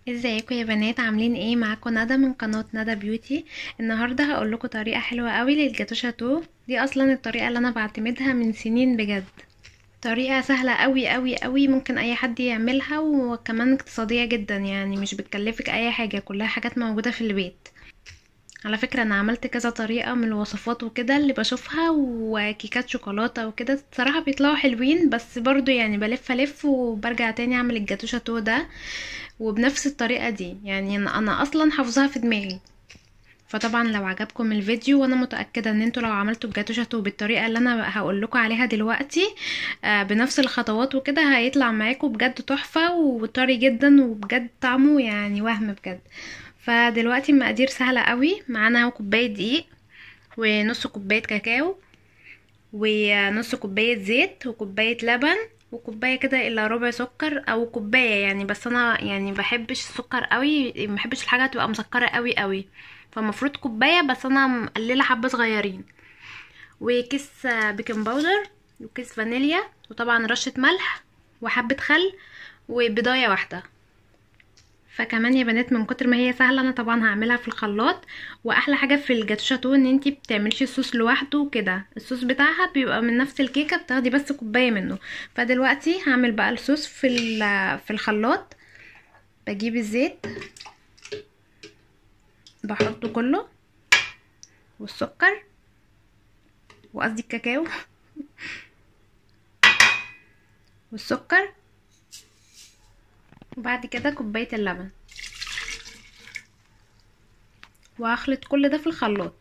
ازيكم يا بنات عاملين ايه معاكم ندى من قناه ندى بيوتي النهارده هقول لكم طريقه حلوه قوي للجاتو شاتو دي اصلا الطريقه اللي انا بعتمدها من سنين بجد طريقه سهله قوي قوي قوي ممكن اي حد يعملها وكمان اقتصاديه جدا يعني مش بتكلفك اي حاجه كلها حاجات موجوده في البيت على فكرة انا عملت كذا طريقة من الوصفات وكده اللي بشوفها وكيكات شوكولاتة وكده صراحة بيطلعوا حلوين بس برضو يعني بلف الف وبرجع تاني اعمل الجاتو شاتو ده وبنفس الطريقة دي يعني انا أنا اصلا حافظاها في دماغي فطبعا لو عجبكم الفيديو وانا متاكده ان انتوا لو عملتوا الجاتو شاتو بالطريقه اللي انا هقول لكم عليها دلوقتي آه بنفس الخطوات وكده هيطلع معاكم بجد تحفه وطري جدا وبجد طعمه يعني وهم بجد فدلوقتي المقادير سهله قوي معانا كوبايه دقيق ونص كوبايه كاكاو ونص كوبايه زيت وكوبايه لبن وكوبايه كده الا ربع سكر او كوبايه يعني بس انا يعني بحبش السكر قوي ما بحبش الحاجه تبقى مسكره قوي قوي فالمفروض كوبايه بس انا مقلله حبه صغيرين وكيس بيكنج باودر وكيس فانيليا وطبعا رشه ملح وحبه خل وبضايه واحده فكمان يا بنات من كتر ما هي سهله انا طبعا هعملها في الخلاط واحلى حاجه في الجاتو شاتو ان انتي بتعمليش الصوص لوحده كده الصوص بتاعها بيبقى من نفس الكيكه بتاخدي بس كوبايه منه فدلوقتي هعمل بقى الصوص في في الخلاط بجيب الزيت بحطه كله والسكر وقصدي الكاكاو والسكر وبعد كده كوبايه اللبن وهخلط كل ده في الخلاط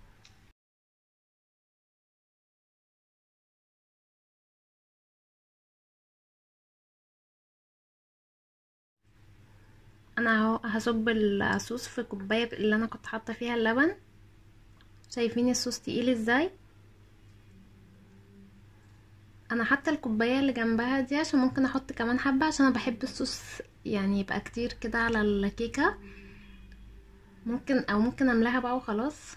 انا اهو هصب الصوص في الكوبايه اللي انا كنت حاطه فيها اللبن شايفين الصوص تقيل ازاي انا حاطه الكوبايه اللي جنبها دي عشان ممكن احط كمان حبه عشان انا بحب الصوص يعني يبقى كتير كده على الكيكه ممكن او ممكن املاها بقى وخلاص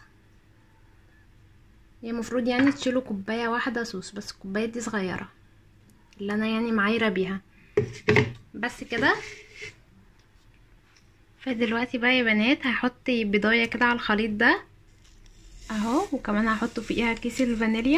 هي المفروض يعني تشيلوا كوبايه واحده صوص بس الكوبايه دي صغيره اللي انا يعني معايره بيها بس كده فدلوقتي بقى يا بنات هحط بضايه كده على الخليط ده اهو وكمان هحط فوقيها كيس الفانيليا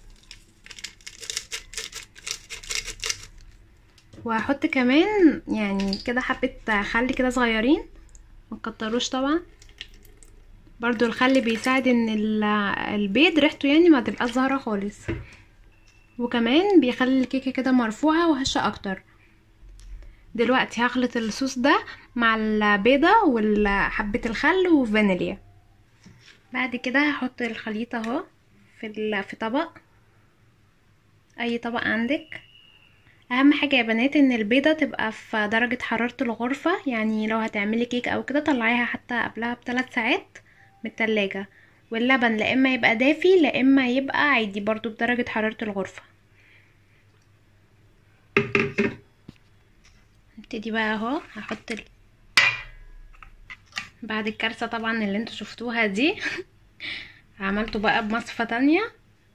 وهحط كمان يعني كده حبه خل كده صغيرين مكتروش طبعا برضو الخل بيساعد ان البيض ريحته يعني ما تبقاش ظاهره خالص وكمان بيخلي الكيكه كده مرفوعه وهشه اكتر دلوقتي هخلط الصوص ده مع البيضه وحبه الخل وفانيليا بعد كده هحط الخليط اهو في في طبق اي طبق عندك اهم حاجه يا بنات ان البيضه تبقى في درجه حراره الغرفه يعني لو هتعملي كيك او كده طلعيها حتى قبلها بثلاث ساعات من التلاجة واللبن لا اما يبقى دافي لا اما يبقى عادي برضو بدرجه حراره الغرفه نبتدي بقى اهو هحط ال... بعد الكارثه طبعا اللي انتوا شفتوها دي عملته بقى بمصفى تانية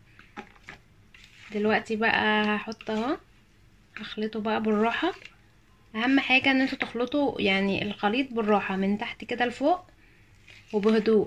دلوقتي بقى هحط اهو هخلطه بقى بالراحة اهم حاجة ان انتوا تخلطوا يعني الخليط بالراحة من تحت كده لفوق وبهدوء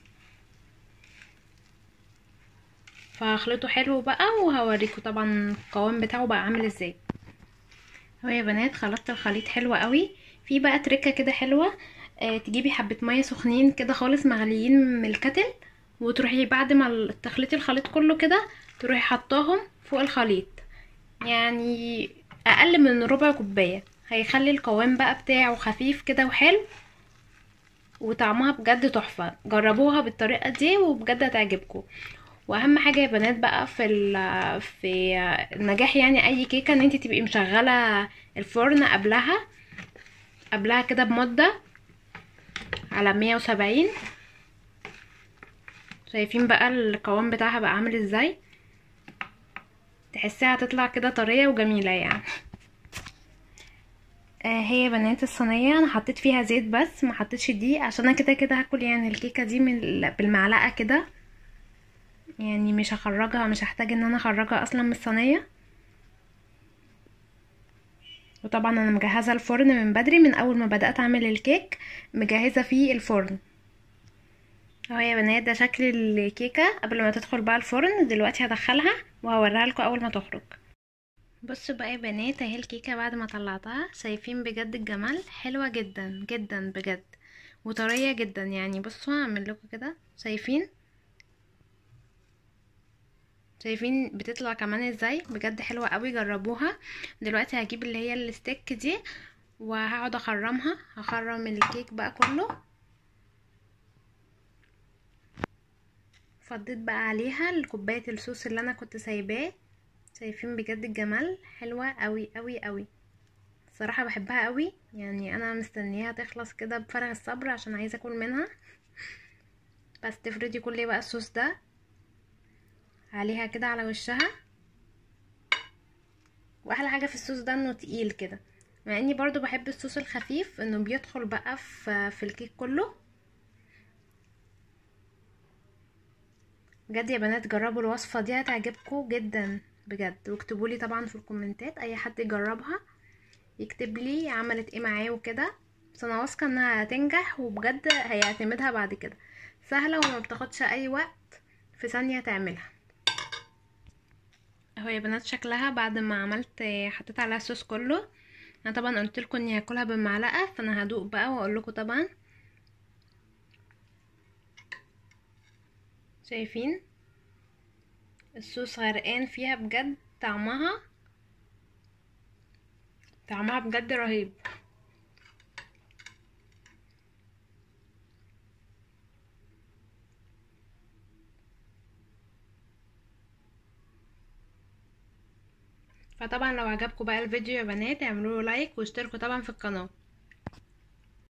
فهخلطه حلو بقى وهوريكم طبعا القوام بتاعه بقى عامل ازاي اهو يا بنات خلطت الخليط حلو قوي في بقى تركه كده حلوه آه تجيبي حبه ميه سخنين كده خالص مغليين من الكتل وتروحي بعد ما تخلطي الخليط كله كده تروحي حطاهم فوق الخليط يعني اقل من ربع كوبايه هيخلي القوام بقى بتاعه خفيف كده وحلو وطعمها بجد تحفه جربوها بالطريقه دي وبجد هتعجبكم واهم حاجه يا بنات بقى في في النجاح يعني اي كيكه ان انت تبقي مشغله الفرن قبلها قبلها كده بمده على مية وسبعين شايفين بقى القوام بتاعها بقى عامل ازاي تحسيها هتطلع كده طريه وجميله يعني آه هي بنات الصينيه انا حطيت فيها زيت بس ما حطيتش دقيق عشان انا كده كده هاكل يعني الكيكه دي من بالمعلقه كده يعني مش هخرجها مش هحتاج ان انا اخرجها اصلا من الصينيه وطبعا انا مجهزه الفرن من بدري من اول ما بدات اعمل الكيك مجهزه فيه الفرن اهو يا بنات ده شكل الكيكه قبل ما تدخل بقى الفرن دلوقتي هدخلها وهوريها لكم اول ما تخرج بصوا بقى يا بنات اهي الكيكه بعد ما طلعتها شايفين بجد الجمال حلوه جدا جدا بجد وطريه جدا يعني بصوا هعمل لكم كده شايفين شايفين بتطلع كمان ازاي بجد حلوه قوي جربوها دلوقتي هجيب اللي هي الستيك دي وهقعد اخرمها هخرم الكيك بقى كله فضيت بقى عليها الكوبايه الصوص اللي انا كنت سايباه شايفين بجد الجمال حلوه قوي قوي قوي الصراحه بحبها قوي يعني انا مستنياها تخلص كده بفارغ الصبر عشان عايزه اكل منها بس تفردي كل بقى الصوص ده عليها كده على وشها واحلى حاجه في الصوص ده انه تقيل كده مع اني برضو بحب الصوص الخفيف انه بيدخل بقى في في الكيك كله بجد يا بنات جربوا الوصفه دي هتعجبكم جدا بجد واكتبوا لي طبعا في الكومنتات اي حد يجربها يكتب لي عملت ايه معاه وكده بس انا واثقه انها هتنجح وبجد هيعتمدها بعد كده سهله وما بتاخدش اي وقت في ثانيه تعملها اهو يا بنات شكلها بعد ما عملت حطيت عليها الصوص كله انا طبعا قلت لكم اني هاكلها بالمعلقه فانا هدوق بقى واقول لكم طبعا شايفين الصوص غرقان فيها بجد طعمها طعمها بجد رهيب فطبعا لو عجبكم بقى الفيديو يا بنات اعملوا له لايك واشتركوا طبعا في القناه